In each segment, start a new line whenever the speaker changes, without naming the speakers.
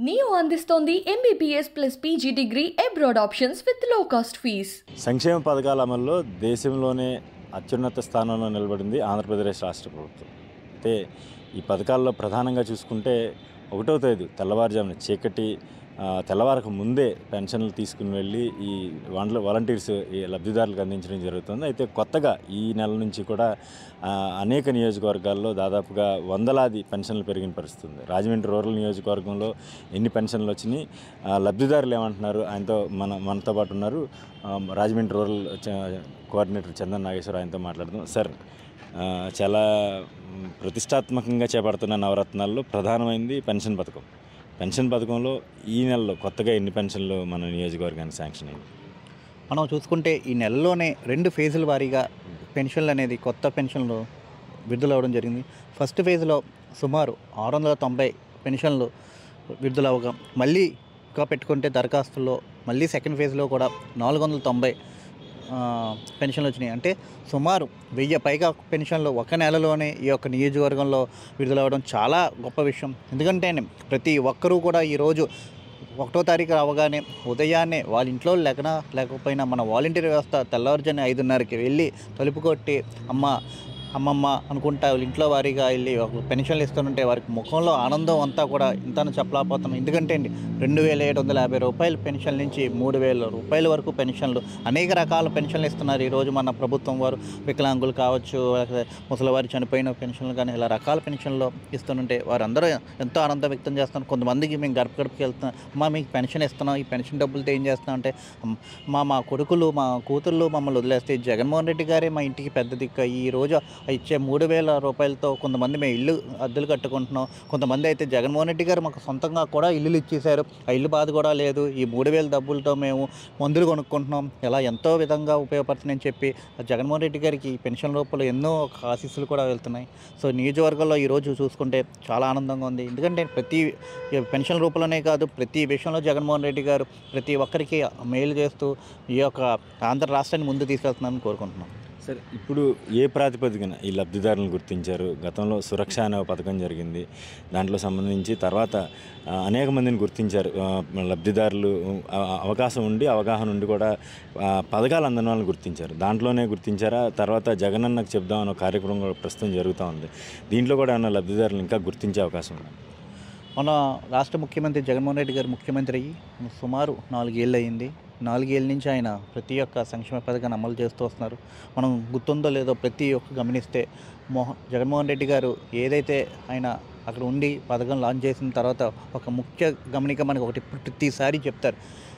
neo అందిస్తోంది MBBS plus PG degree abroad options with low cost fees
సంక్షేమ పథకాల అమల్లో దేశంలోనే అత్యున్నత స్థానంలో నిలబడింది ఆంధ్రప్రదేశ్ రాష్ట్ర ప్రభుత్వం అయితే ఈ పథకాల్లో ప్రధానంగా చూసుకుంటే ఒకటో తేదీ తెల్లవారుజామున చీకటి ఆ, తెల్లవారకు ముందే పెన్షన్లు తీసుకుని వెళ్ళి ఈ వాండ్ల వాలంటీర్స్ ఈ లబ్ధిదారులకు అందించడం జరుగుతుంది అయితే కొత్తగా ఈ నెల నుంచి కూడా ఆ, అనేక నియోజకవర్గాల్లో దాదాపుగా వందలాది పెన్షన్లు పెరిగిన పరిస్థితి ఉంది రాజమండ్రి రూరల్ నియోజకవర్గంలో ఎన్ని పెన్షన్లు వచ్చినాయి ఆ, లబ్ధిదారులు ఏమంటున్నారు ఆయనతో మన మనతో పాటు ఉన్నారు ఆ, రాజమండ్రి రూరల్ చ- కోఆర్డినేటర్ చందన్ నాగేశ్వర ఆయనతో మాట్లాడుతున్నాం సార్ ఆ, చాలా మ్, ప్రతిష్టాత్మకంగా చేపడుతున్న నవరత్నాల్లో ప్రధానమైనది పెన్షన్ పథకం పెన్షన్ పథకంలో ఈ నెలలో కొత్తగా ఎన్ని పెన్షన్లు మన నియోజకవర్గానికి శాంక్షన్ అయింది
మనం చూసుకుంటే ఈ నెలలోనే రెండు ఫేజుల వారీగా పెన్షన్లు అనేది కొత్త పెన్షన్లు విడుదలవ్వడం జరిగింది ఫస్ట్ ఫేజ్లో సుమారు ఆరు వందల తొంభై పెన్షన్లు విడుదలవగా మళ్ళీ ఇంకా పెట్టుకుంటే దరఖాస్తుల్లో మళ్ళీ సెకండ్ ఫేజ్లో కూడా నాలుగు వందల తొంభై ఆ, పెన్షన్లు వచ్చినాయి అంటే సుమారు వెయ్యి పైగా పెన్షన్లు ఒక నెలలోనే ఈ యొక్క నియోజకవర్గంలో విడుదలవ్వడం చాలా గొప్ప విషయం ఎందుకంటే ప్రతి ఒక్కరూ కూడా ఈరోజు ఒకటో తారీఖు అవగానే ఉదయాన్నే వాళ్ళ ఇంట్లో లేకనా లేకపోయినా మన వాలంటీర్ వ్యవస్థ తెల్లవారుజాని ఐదున్నరకి వెళ్ళి తలుపు కొట్టి అమ్మ అమ్మమ్మ అనుకుంటా వాళ్ళ ఇంట్లో వారీగా వెళ్ళి ఒక పెన్షన్లు ఇస్తుంటే వారికి ముఖంలో ఆనందం అంతా కూడా ఇంత చెప్పలేకపోతున్నాం ఎందుకంటే అండి రెండు వేల ఏడు వందల యాభై రూపాయల పెన్షన్ నుంచి మూడు వేల రూపాయల వరకు పెన్షన్లు అనేక రకాల పెన్షన్లు ఇస్తున్నారు ఈరోజు మన ప్రభుత్వం వారు వికలాంగులు కావచ్చు లేకపోతే ముసలివారు చనిపోయిన పెన్షన్లు కానీ ఇలా రకాల పెన్షన్లు ఇస్తుంటే వారందరూ ఎంతో ఆనందం వ్యక్తం చేస్తున్నారు కొంతమందికి మేము గడప గడపకి వెళ్తున్నాం అమ్మా మీకు పెన్షన్ ఇస్తున్నాం ఈ పెన్షన్ డబ్బులతో ఏం చేస్తున్నాం అంటే "అమ్, మా మా కొడుకులు మా కూతుర్లు మమ్మల్ని వదిలేస్తే జగన్మోహన్ రెడ్డి గారే మా ఇంటికి పెద్ద దిక్కు ఈ రోజు ఇచ్చే మూడు వేల రూపాయలతో కొంతమంది మేము ఇల్లు అద్దెలు కట్టుకుంటున్నాం కొంతమంది అయితే జగన్మోహన్ రెడ్డి గారు మాకు సొంతంగా కూడా ఇల్లులు ఇచ్చేశారు ఆ ఇల్లు బాధ కూడా లేదు ఈ మూడు వేల డబ్బులతో మేము మందులు కొనుక్కుంటున్నాం ఇలా ఎంతో విధంగా ఉపయోగపడుతుందని చెప్పి ఆ జగన్మోహన్ రెడ్డి గారికి ఈ పెన్షన్ రూపంలో ఎన్నో ఒక ఆశీస్సులు కూడా వెళ్తున్నాయి సో నియోజకవర్గంలో ఈరోజు చూసుకుంటే చాలా ఆనందంగా ఉంది ఎందుకంటే ప్రతి ఈ పెన్షన్ రూపంలోనే కాదు ప్రతి విషయంలో జగన్మోహన్ రెడ్డి గారు ప్రతి ఒక్కరికి మేలు చేస్తూ ఈ యొక్క ఆంధ్ర రాష్ట్రాన్ని ముందు తీసుకెళ్తున్నారని కోరుకుంటున్నాం
సరే ఇప్పుడు ఏ ప్రాతిపదికన ఈ లబ్ధిదారులను గుర్తించారు గతంలో సురక్ష అనే ఒక పథకం జరిగింది దాంట్లో సంబంధించి తర్వాత ఆ, అనేక మందిని గుర్తించారు ఆ, లబ్ధిదారులు ఆ, అవకాశం ఉండి అవగాహన ఉండి కూడా ఆ, పథకాలు అందని వాళ్ళని గుర్తించారు దాంట్లోనే గుర్తించారా తర్వాత జగనన్నకు చెప్దామన్న కార్యక్రమం కూడా ప్రస్తుతం జరుగుతూ ఉంది దీంట్లో కూడా ఏమైనా లబ్ధిదారులు ఇంకా గుర్తించే అవకాశం ఉంది
మన రాష్ట్ర ముఖ్యమంత్రి జగన్మోహన్ రెడ్డి గారు ముఖ్యమంత్రి అయ్యి సుమారు నాలుగేళ్ళు అయింది నాలుగేళ్ళ నుంచి ఆయన ప్రతి ఒక్క సంక్షేమ పథకాన్ని అమలు చేస్తూ వస్తున్నారు మనం గుర్తుందో లేదో ప్రతి ఒక్క గమనిస్తే మోహ జగన్మోహన్ రెడ్డి గారు ఏదైతే ఆయన అక్కడ ఉండి పథకం లాంచ్ చేసిన తర్వాత ఒక ముఖ్య గమనిక మనకి ఒకటి ప్రతిసారి చెప్తారు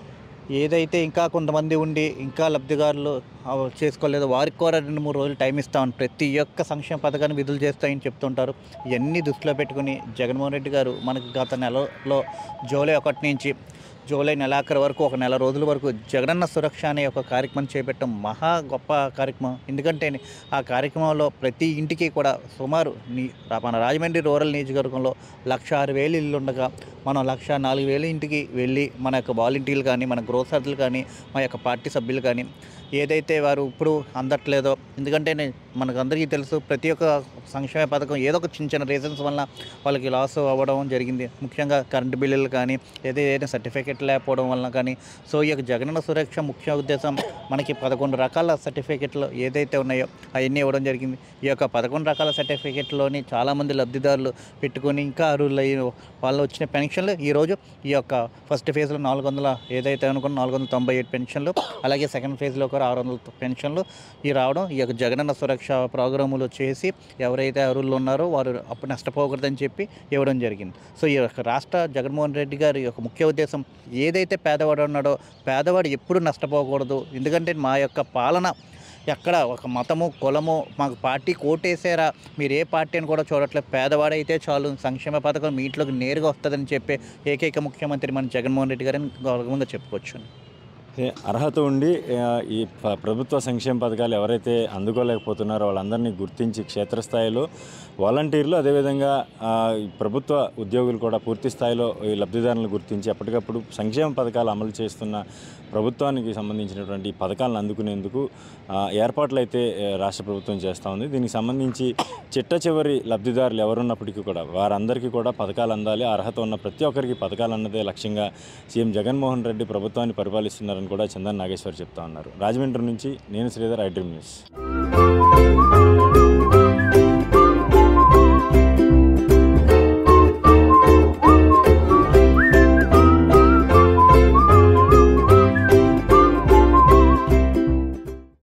ఏదైతే ఇంకా కొంతమంది ఉండి ఇంకా లబ్ధిదారులు ఆ, చేసుకోలేదో వారికి కూడా రెండు మూడు రోజులు టైం ఇస్తామని ప్రతి ఒక్క సంక్షేమ పథకాన్ని విధులు చేస్తాయని చెప్తుంటారు ఇవన్నీ దృష్టిలో పెట్టుకుని జగన్మోహన్ రెడ్డి గారు మనకి గత నెలలో జూలై ఒకటి నుంచి జూలై నెలాఖరు వరకు ఒక నెల రోజుల వరకు జగనన్న సురక్ష అనే ఒక కార్యక్రమం చేపట్టడం మహా గొప్ప కార్యక్రమం ఎందుకంటే ఆ కార్యక్రమంలో ప్రతి ఇంటికి కూడా సుమారు నీ మన రాజమండ్రి రూరల్ నియోజకవర్గంలో లక్ష ఆరు వేలు ఇల్లు ఉండగా మనం లక్ష నాలుగు వేలు ఇంటికి వెళ్ళి మన యొక్క వాలంటీర్లు కానీ మన గృహసార్థులు కానీ మా యొక్క పార్టీ సభ్యులు కానీ ఏదైతే వారు ఇప్పుడు అందట్లేదో ఎందుకంటే నే- మనకందరికీ తెలుసు ప్రతి ఒక్క సంక్షేమ పథకం ఏదో ఒక చిన్న చిన్న రీజన్స్ వల్ల వాళ్ళకి లాస్ అవ్వడం జరిగింది ముఖ్యంగా కరెంటు బిల్లులు కానీ ఏదైతే సర్టిఫికెట్ లేకపోవడం వలన కానీ సో ఈ యొక్క జగనన్న సురక్ష ముఖ్య ఉద్దేశం మనకి పదకొండు రకాల సర్టిఫికెట్లు ఏదైతే ఉన్నాయో అవన్నీ ఇవ్వడం జరిగింది ఈ యొక్క పదకొండు రకాల సర్టిఫికెట్లోని చాలామంది లబ్ధిదారులు పెట్టుకొని ఇంకా అర్హులై వాళ్ళు వచ్చిన పెన్షన్లు ఈరోజు ఈ యొక్క ఫస్ట్ ఫేజ్లో నాలుగు వందల ఏదైతే అనుకున్న నాలుగు వందల తొంభై ఏడు పెన్షన్లు అలాగే సెకండ్ ఫేజ్లో కూడా ఆరు వందల పెన్షన్లు ఈ రావడం ఈ యొక్క జగనన్న సురక్ష ప్రోగ్రాములు చేసి ఎవరైతే అర్హులు ఉన్నారో వారు అప్పుడు నష్టపోకూడదని చెప్పి ఇవ్వడం జరిగింది సో ఈ యొక్క రాష్ట్ర జగన్మోహన్ రెడ్డి గారి యొక్క ముఖ్య ఉద్దేశం ఏదైతే పేదవాడు ఉన్నాడో పేదవాడు ఎప్పుడు నష్టపోకూడదు ఎందుకంటే మా యొక్క పాలన ఎక్కడ ఒక మతము కులము మాకు పార్టీ కోటేసారా మీరు ఏ పార్టీ అని కూడా చూడట్లేదు పేదవాడైతే చాలు సంక్షేమ పథకం మీ ఇంట్లోకి నేరుగా వస్తుందని చెప్పే ఏకైక ముఖ్యమంత్రి మన జగన్మోహన్ రెడ్డి గారిని గౌరవంగా చెప్పుకోవచ్చు
ఏ, అర్హత ఉండి ఆ, ఈ ప- ప్రభుత్వ సంక్షేమ పథకాలు ఎవరైతే అందుకోలేకపోతున్నారో వాళ్ళందరినీ గుర్తించి క్షేత్రస్థాయిలో వాలంటీర్లు అదేవిధంగా ఆ, ఈ ప్రభుత్వ ఉద్యోగులు కూడా పూర్తి స్థాయిలో ఈ లబ్ధిదారులను గుర్తించి ఎప్పటికప్పుడు సంక్షేమ పథకాలు అమలు చేస్తున్న ప్రభుత్వానికి సంబంధించినటువంటి ఈ పథకాలను అందుకునేందుకు ఆ, ఏర్పాట్లు అయితే ఏ, రాష్ట్ర ప్రభుత్వం చేస్తూ ఉంది దీనికి సంబంధించి చిట్ట చివరి లబ్ధిదారులు ఎవరున్నప్పటికీ కూడా వారందరికీ కూడా పథకాలు అందాలి అర్హత ఉన్న ప్రతి ఒక్కరికి పథకాలు అన్నదే లక్ష్యంగా సీఎం జగన్మోహన్ రెడ్డి ప్రభుత్వాన్ని పరిపాలిస్తున్నారని కూడా చందన్ నాగేశ్వర్ చెప్తా ఉన్నారు రాజమండ్రి నుంచి నేను శ్రీధర్ ఐ డ్రీమ్ న్యూస్